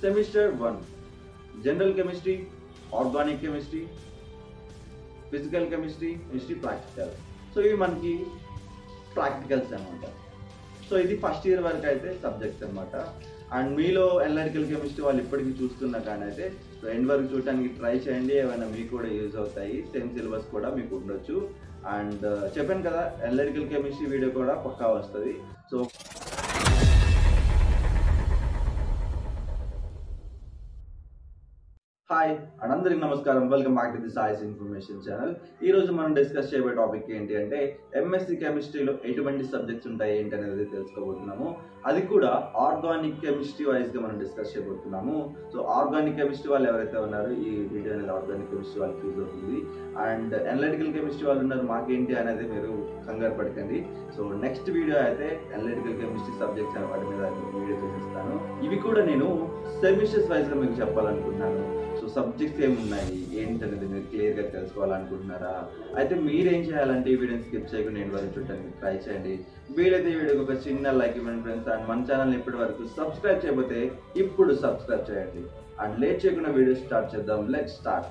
semester one general chemistry organic chemistry physical chemistry chemistry practical so ఇవి మనకి practicals అనమాట so ఇది first year వరకు అయితే సబ్జెక్ట్స్ అనమాట అండ్ మీలో ఎనలిటికల్ కెమిస్ట్రీ వాళ్ళు ఇప్పటికీ చూస్తున్నా కానీ అయితే సో ఎండ్ వరకు చూడటానికి ట్రై చేయండి ఏమైనా మీకు కూడా యూజ్ అవుతాయి సేమ్ సిలబస్ కూడా మీకు ఉండొచ్చు అండ్ చెప్పాను కదా ఎనలిటికల్ కెమిస్ట్రీ వీడియో కూడా పక్కా వస్తుంది సో హాయ్ అండ్ అందరికి నమస్కారం welcome back to the Sai's information channel ఈ రోజు మనం డిస్కస్ చేయబోయే టాపిక్ ఏంటి అంటే ఎంఎస్సి కెమిస్ట్రీలో ఎటువంటి సబ్జెక్ట్స్ ఉంటాయి ఏంటి అనేది తెలుసుకోబోతున్నాము అది కూడా ఆర్గానిక్ కెమిస్ట్రీ వైజ్ గా మనం డిస్కస్ చేయబోతున్నాము సో ఆర్గానిక్ కెమిస్ట్రీ వాళ్ళు ఎవరైతే ఉన్నారో ఈ వీడియో అనేది ఆర్గానిక్ కెమిస్ట్రీ వాళ్ళకి యూజ్ అవుతుంది అండ్ అనలిటికల్ కెమిస్ట్రీ వాళ్ళు ఉన్నారు మాకేంటి అనేది మీరు కంగారు పడకండి సో నెక్స్ట్ వీడియో అయితే అనలిటికల్ కెమిస్ట్రీ సబ్జెక్ట్స్ అనే వాటి మీద వీడియో చేసిస్తాను ఇవి కూడా నేను సెమిస్టర్స్ వైజ్ గా మీకు చెప్పాలనుకుంటున్నాను సో సబ్జెక్ట్స్ ఏమున్నాయి ఏంటనేది మీరు క్లియర్గా తెలుసుకోవాలనుకుంటున్నారా అయితే మీరేం చేయాలంటే ఈ వీడియోని స్కిప్ చేయకుండా నేను వరకు చూడడానికి ట్రై చేయండి వీలైతే ఈ వీడియోకి ఒక చిన్న లైక్ ఇవ్వండి ఫ్రెండ్స్ అండ్ మన ఛానల్ ఇప్పటి వరకు సబ్స్క్రైబ్ చేయకపోతే ఇప్పుడు సబ్స్క్రైబ్ చేయండి అండ్ లేట్ చేయకుండా వీడియో స్టార్ట్ చేద్దాం లెట్ స్టార్ట్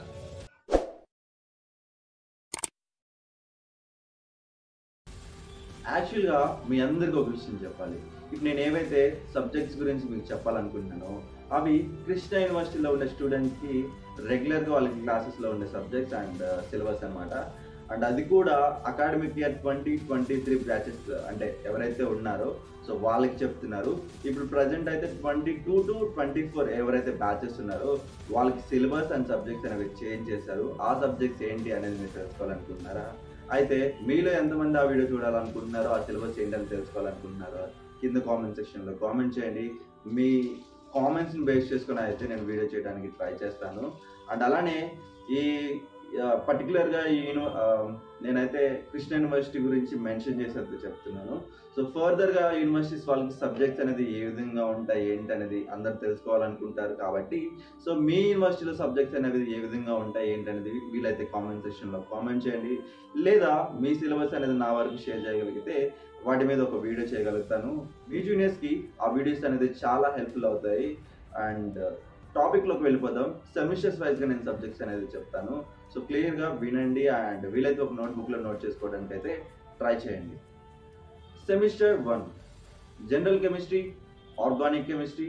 యాక్చువల్గా మీ అందరికీ ఒక విషయం చెప్పాలి ఇప్పుడు నేను ఏవైతే సబ్జెక్ట్స్ గురించి మీకు చెప్పాలనుకుంటున్నానో అవి కృష్ణ యూనివర్సిటీలో ఉండే స్టూడెంట్కి రెగ్యులర్గా వాళ్ళకి క్లాసెస్లో ఉండే సబ్జెక్ట్స్ అండ్ సిలబస్ అన్నమాట అండ్ అది కూడా academic year twenty twenty three batches అంటే ఎవరైతే ఉన్నారో సో వాళ్ళకి చెప్తున్నారు ఇప్పుడు ప్రజెంట్ అయితే twenty two to twenty four ఎవరైతే బ్యాచెస్ ఉన్నారో వాళ్ళకి సిలబస్ అండ్ సబ్జెక్ట్స్ అనేవి చేంజ్ చేశారు ఆ సబ్జెక్ట్స్ ఏంటి అనేది మీరు తెలుసుకోవాలనుకుంటున్నారా అయితే మీలో ఎంతమంది ఆ వీడియో చూడాలనుకుంటున్నారో ఆ సిలబస్ ఏంటని తెలుసుకోవాలనుకుంటున్నారో కింద కామెంట్ సెక్షన్లో కామెంట్ చేయండి మీ కామెంట్స్ని బేస్ చేసుకుని అయితే నేను వీడియో చేయడానికి ట్రై చేస్తాను అండ్ అలానే ఈ పర్టికులర్గా ఈ యూని- ఆ, నేనైతే కృష్ణ యూనివర్సిటీ గురించి మెన్షన్ చేసేది చెప్తున్నాను సో ఫర్దర్గా యూనివర్సిటీస్ వాళ్ళకి సబ్జెక్ట్స్ అనేది ఏ విధంగా ఉంటాయి ఏంటి అనేది అందరు తెలుసుకోవాలనుకుంటారు కాబట్టి సో మీ యూనివర్సిటీలో సబ్జెక్ట్స్ అనేవి ఏ విధంగా ఉంటాయి ఏంటనేది వీలైతే కామెంట్ సెక్షన్లో కామెంట్ చేయండి లేదా మీ సిలబస్ అనేది నా వరకు షేర్ చేయగలిగితే వాటి మీద ఒక వీడియో చేయగలుగుతాను మీ జూనియర్స్కి ఆ వీడియోస్ అనేది చాలా హెల్ప్ఫుల్ అవుతాయి అండ్ టాపిక్లోకి వెళ్ళిపోదాం సెమిస్టర్స్ వైజ్గా నేను సబ్జెక్ట్స్ అనేది చెప్తాను సో క్లియర్గా వినండి అండ్ వీలైతే ఒక నోట్బుక్లో నోట్ చేసుకోవడానికి అయితే ట్రై చేయండి semester one general chemistry organic chemistry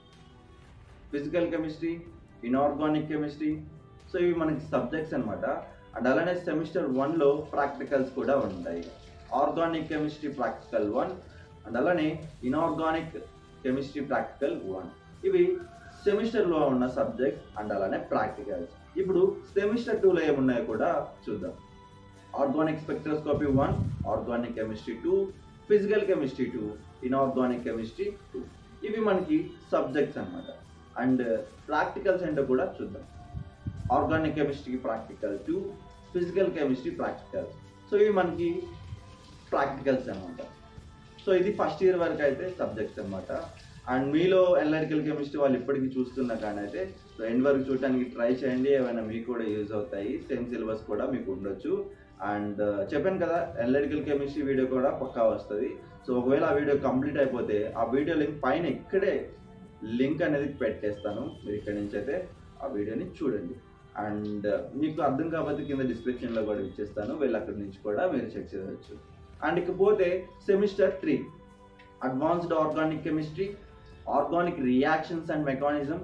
physical chemistry inorganic chemistry so ఇవి మనకి సబ్జెక్ట్స్ అనమాట అండ్ అలానే సెమిస్టర్ వన్లో ప్రాక్టికల్స్ కూడా ఉంటాయి organic chemistry practical one and అలానే ఇన్ఆర్గానిక్ కెమిస్ట్రీ ప్రాక్టికల్ వన్ ఇవి సెమిస్టర్లో ఉన్న సబ్జెక్ట్స్ అండ్ అలానే ప్రాక్టికల్స్ ఇప్పుడు సెమిస్టర్ టూలో ఏమున్నాయో కూడా చూద్దాం organic spectroscopy one organic chemistry two physical chemistry two inorganic chemistry two ఇవి మనకి సబ్జెక్ట్స్ అన్నమాట అండ్ ప్రాక్టికల్స్ ఏంటో కూడా చూద్దాం organic chemistry practical two physical chemistry practical so ఇవి మనకి ప్రాక్టికల్స్ అన్నమాట సో ఇది ఫస్ట్ ఇయర్ వరకు అయితే సబ్జెక్ట్స్ అన్నమాట అండ్ మీలో ఎనలిటికల్ కెమిస్ట్రీ వాళ్ళు ఇప్పటికీ చూస్తున్నా కానీ అయితే సో ఎండ్ వరకు చూడటానికి ట్రై చేయండి ఏమైనా మీకు కూడా యూజ్ అవుతాయి సేమ్ సిలబస్ కూడా మీకు ఉండొచ్చు అండ్ చెప్పాను కదా ఎనలిటికల్ కెమిస్ట్రీ వీడియో కూడా పక్కా వస్తుంది సో ఒకవేళ ఆ వీడియో కంప్లీట్ అయిపోతే ఆ వీడియో లింక్ పైన ఇక్కడే లింక్ అనేది పెట్టేస్తాను మీరు ఇక్కడి నుంచి అయితే ఆ వీడియోని చూడండి అండ్ మీకు అర్థం కాకపోతే కింద డిస్క్రిప్షన్లో కూడా ఇచ్చేస్తాను వెళ్ళి అక్కడి నుంచి కూడా మీరు చెక్ చేయవచ్చు అండ్ ఇకపోతే semester three advanced organic chemistry organic reactions and mechanism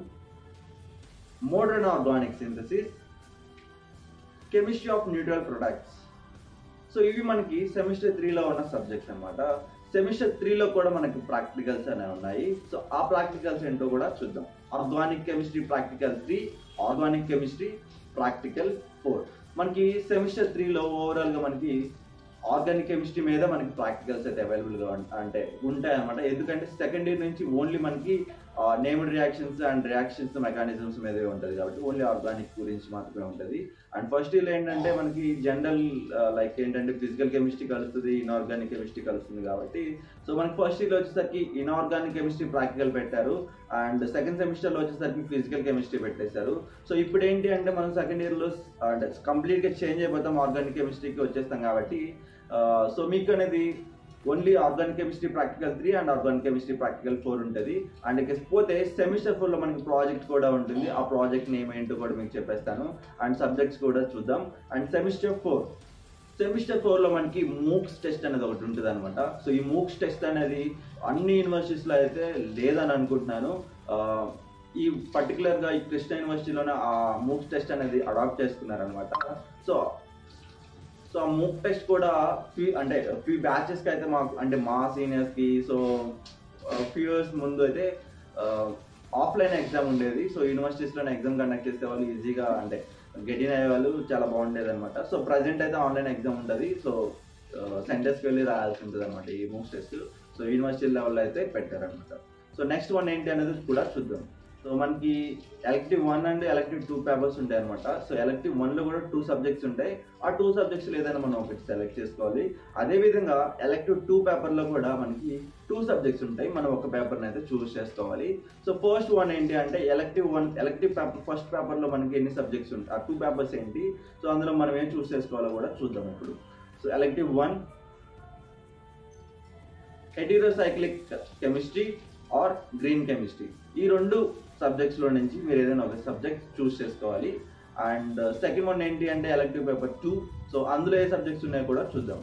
modern organic synthesis chemistry of neutral products so ఇవి మనకి సెమిస్టర్ త్రీలో ఉన్న సబ్జెక్ట్స్ అన్నమాట సెమిస్టర్ త్రీలో కూడా మనకి ప్రాక్టికల్స్ అనేవి ఉన్నాయి సో ఆ ప్రాక్టికల్స్ ఏంటో కూడా చూద్దాం organic chemistry practical three organic chemistry practical four మనకి సెమిస్టర్ త్రీలో ఓవరాల్గా మనకి ఆర్గానిక్ కెమిస్ట్రీ మీద మనకి ప్రాక్టికల్స్ అయితే అవైలబుల్గా అంటే ఉంటాయి అనమాట ఎందుకంటే సెకండ్ ఇయర్ నుంచి ఓన్లీ మనకి named reactions and reactions mechanisms మీదే ఉంటుంది కాబట్టి ఓన్లీ ఆర్గానిక్ గురించి మాత్రమే ఉంటుంది అండ్ ఫస్ట్ ఇయర్ ఏంటంటే మనకి జనరల్ లైక్ ఏంటంటే ఫిజికల్ కెమిస్ట్రీ కలుస్తుంది ఇన్ఆర్గానిక్ కెమిస్ట్రీ కలుస్తుంది కాబట్టి సో మనకి ఫస్ట్ ఇయర్ వచ్చేసరికి ఇన్ఆర్గానిక్ కెమిస్ట్రీ ప్రాక్టికల్ పెట్టారు అండ్ సెకండ్ సెమిస్టర్లో వచ్చేసరికి ఫిజికల్ కెమిస్ట్రీ పెట్టేశారు సో ఇప్పుడు ఏంటి అంటే మనం సెకండ్ ఇయర్లో అంటే కంప్లీట్గా చేంజ్ అయిపోతాం ఆర్గానిక్ కెమిస్ట్రీకి వచ్చేస్తాం కాబట్టి సో మీకు అనేది only organic chemistry practical three and organic chemistry practical four ఉంటుంది అండ్ ఇక పోతే సెమిస్టర్ ఫోర్లో మనకి ప్రాజెక్ట్ కూడా ఉంటుంది ఆ ప్రాజెక్ట్ నేమ్ ఏంటో కూడా మీకు చెప్పేస్తాను అండ్ సబ్జెక్ట్స్ కూడా చూద్దాం అండ్ సెమిస్టర్ ఫోర్ సెమిస్టర్ ఫోర్లో మనకి మూక్స్ టెస్ట్ అనేది ఒకటి ఉంటుంది అనమాట సో ఈ మూక్స్ టెస్ట్ అనేది అన్ని యూనివర్సిటీస్లో అయితే లేదని అనుకుంటున్నాను ఆ, ఈ పర్టికులర్గా ఈ కృష్ణ యూనివర్సిటీలోనే ఆ మూక్స్ టెస్ట్ అనేది అడాప్ట్ చేసుకున్నారనమాట సో సో ఆ మూక్ టెస్ట్ కూడా ఫ్యూ అంటే ఫ్యూ బ్యాచెస్కి అయితే మాకు అంటే మా సీనియర్స్కి సో ఫ్యూ ఇయర్స్ ముందు అయితే ఆఫ్లైన్ ఎగ్జామ్ ఉండేది సో యూనివర్సిటీస్లోనే ఎగ్జామ్ కండక్ట్ చేసే వాళ్ళు ఈజీగా అంటే గెటిన్ అయ్యే వాళ్ళు చాలా బాగుండేది అనమాట సో ప్రజెంట్ అయితే ఆన్లైన్ ఎగ్జామ్ ఉంటుంది సో సెంటర్స్కి వెళ్ళి రాయాల్సి ఉంటుంది అనమాట ఈ మూక్స్ టెస్ట్ సో యూనివర్సిటీ లెవెల్లో అయితే పెట్టారనమాట సో నెక్స్ట్ వన్ ఏంటి అనేది కూడా చూద్దాం సో మనకి elective one and elective two papers ఉంటాయి అనమాట సో ఎలక్టివ్ వన్లో కూడా టూ సబ్జెక్ట్స్ ఉంటాయి ఆ టూ సబ్జెక్ట్స్ ఏదైనా మనం ఒకటి సెలెక్ట్ చేసుకోవాలి అదేవిధంగా ఎలక్టివ్ టూ పేపర్లో కూడా మనకి టూ సబ్జెక్ట్స్ ఉంటాయి మనం ఒక పేపర్ని అయితే చూస్ చేసుకోవాలి సో ఫస్ట్ వన్ ఏంటి అంటే elective one elective paper first పేపర్లో మనకి ఎన్ని సబ్జెక్ట్స్ ఉంటాయి ఆ టూ పేపర్స్ ఏంటి సో అందులో మనం ఏం చూస్ చేసుకోవాలో కూడా చూద్దాం ఇప్పుడు so elective one heterocyclic chemistry or green chemistry ఈ రెండు సబ్జెక్ట్స్లో నుంచి మీరు ఏదైనా ఒక సబ్జెక్ట్ చూస్ చేసుకోవాలి అండ్ సెకండ్ వన్ ఏంటి అంటే ఎలక్టివ్ పేపర్ టూ సో అందులో ఏ సబ్జెక్ట్స్ ఉన్నాయో కూడా చూద్దాం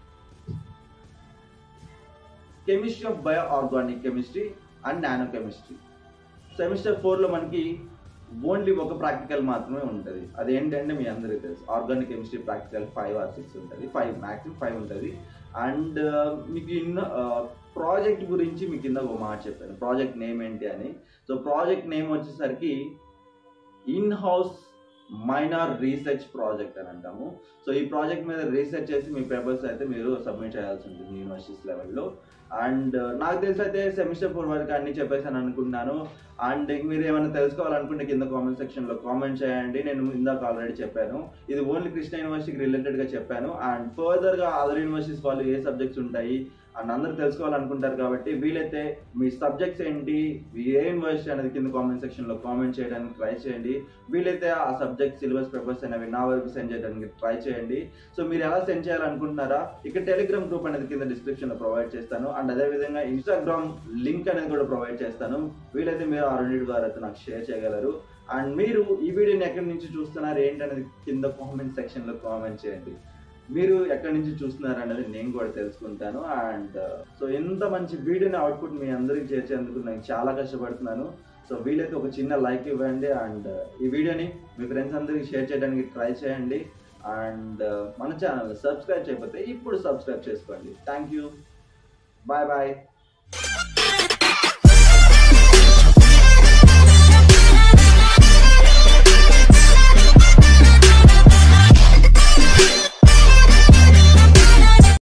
chemistry of bio organic chemistry and nano chemistry semester ఫోర్లో మనకి ఓన్లీ ఒక ప్రాక్టికల్ మాత్రమే ఉంటుంది అదేంటంటే మీ అందరికీ తెలుసు organic chemistry practical five or six ఉంటుంది ఫైవ్ మ్యాక్సిమం ఫైవ్ ఉంటుంది అండ్ మీకు ఇన్న ప్రాజెక్ట్ గురించి మీకు కింద ఒక మాట చెప్పాను ప్రాజెక్ట్ నేమ్ ఏంటి అని సో ప్రాజెక్ట్ నేమ్ వచ్చేసరికి in house minor research project అని అంటాము సో ఈ ప్రాజెక్ట్ మీద రీసెర్చ్ చేసి మీ పేపర్స్ అయితే మీరు సబ్మిట్ చేయాల్సి ఉంటుంది యూనివర్సిటీస్ లెవెల్లో అండ్ నాకు తెలిసి అయితే సెమిస్టర్ ఫోర్ వరకు అన్ని చెప్పేసాను అనుకుంటున్నాను అండ్ మీరు ఏమైనా తెలుసుకోవాలనుకుంటే కింద కామెంట్ సెక్షన్లో కామెంట్ చేయండి నేను ఇందాక ఆల్రెడీ చెప్పాను ఇది ఓన్లీ కృష్ణ యూనివర్సిటీకి రిలేటెడ్గా చెప్పాను అండ్ ఫర్దర్గా అదర్ యూనివర్సిటీస్ వాళ్ళు ఏ సబ్జెక్ట్స్ ఉంటాయి అండ్ అందరూ తెలుసుకోవాలనుకుంటారు కాబట్టి వీలైతే మీ సబ్జెక్ట్స్ ఏంటి మీ ఏ యూనివర్సిటీ అనేది కింద కామెంట్ సెక్షన్లో కామెంట్ చేయడానికి ట్రై చేయండి వీలైతే ఆ సబ్జెక్ట్ సిలబస్ పేపర్స్ అనేవి నా వరకు సెండ్ చేయడానికి ట్రై చేయండి సో మీరు ఎలా సెండ్ చేయాలనుకుంటున్నారా ఇక్కడ టెలిగ్రామ్ గ్రూప్ అనేది కింద డిస్క్రిప్షన్లో ప్రొవైడ్ చేస్తాను అండ్ అదేవిధంగా ఇన్స్టాగ్రామ్ లింక్ అనేది కూడా ప్రొవైడ్ చేస్తాను వీలైతే మీరు ఆ రెండింటి ద్వారా అయితే నాకు షేర్ చేయగలరు అండ్ మీరు ఈ వీడియోని ఎక్కడి నుంచి చూస్తున్నారు ఏంటనేది కింద కామెంట్ సెక్షన్లో కామెంట్ చేయండి మీరు ఎక్కడి నుంచి చూస్తున్నారు అనేది నేను కూడా తెలుసుకుంటాను అండ్ సో ఎంత మంచి వీడియోని అవుట్పుట్ మీ అందరికి చేర్చేందుకు నేను చాలా కష్టపడుతున్నాను సో వీలైతే ఒక చిన్న లైక్ ఇవ్వండి అండ్ ఈ వీడియోని మీ ఫ్రెండ్స్ అందరికి షేర్ చేయడానికి ట్రై చేయండి అండ్ మన ఛానల్ సబ్స్క్రైబ్ చేయకపోతే ఇప్పుడు సబ్స్క్రైబ్ చేసుకోండి థ్యాంక్ యూ బాయ్ బాయ్